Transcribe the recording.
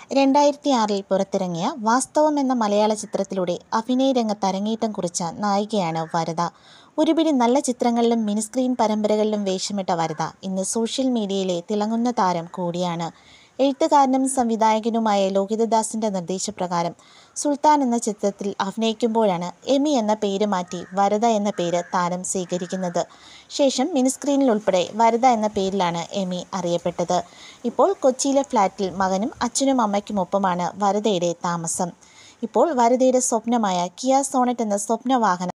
രണ്ടായിരത്തി ആറിൽ പുറത്തിറങ്ങിയ വാസ്തവം എന്ന മലയാള ചിത്രത്തിലൂടെ അഭിനയ രംഗത്ത് അരങ്ങേറ്റം കുറിച്ച നായികയാണ് വരദ ഒരുപിടി നല്ല ചിത്രങ്ങളിലും മിനിസ്ക്രീൻ പരമ്പരകളിലും വേഷമിട്ട വരദ ഇന്ന് സോഷ്യൽ മീഡിയയിലെ തിളങ്ങുന്ന താരം കൂടിയാണ് എഴുത്തുകാരനും സംവിധായകനുമായ ലോഹിതദാസിൻ്റെ നിർദ്ദേശപ്രകാരം സുൽത്താൻ എന്ന ചിത്രത്തിൽ അഭിനയിക്കുമ്പോഴാണ് എമി എന്ന പേര് മാറ്റി വരദ എന്ന പേര് താരം സ്വീകരിക്കുന്നത് ശേഷം മിനിസ്ക്രീനിൽ ഉൾപ്പെടെ വരദ എന്ന പേരിലാണ് എമി അറിയപ്പെട്ടത് ഇപ്പോൾ കൊച്ചിയിലെ ഫ്ലാറ്റിൽ മകനും അച്ഛനും അമ്മയ്ക്കുമൊപ്പമാണ് വരദയുടെ താമസം ഇപ്പോൾ വരദയുടെ സ്വപ്നമായ കിയ സോണറ്റ് എന്ന സ്വപ്ന വാഹനം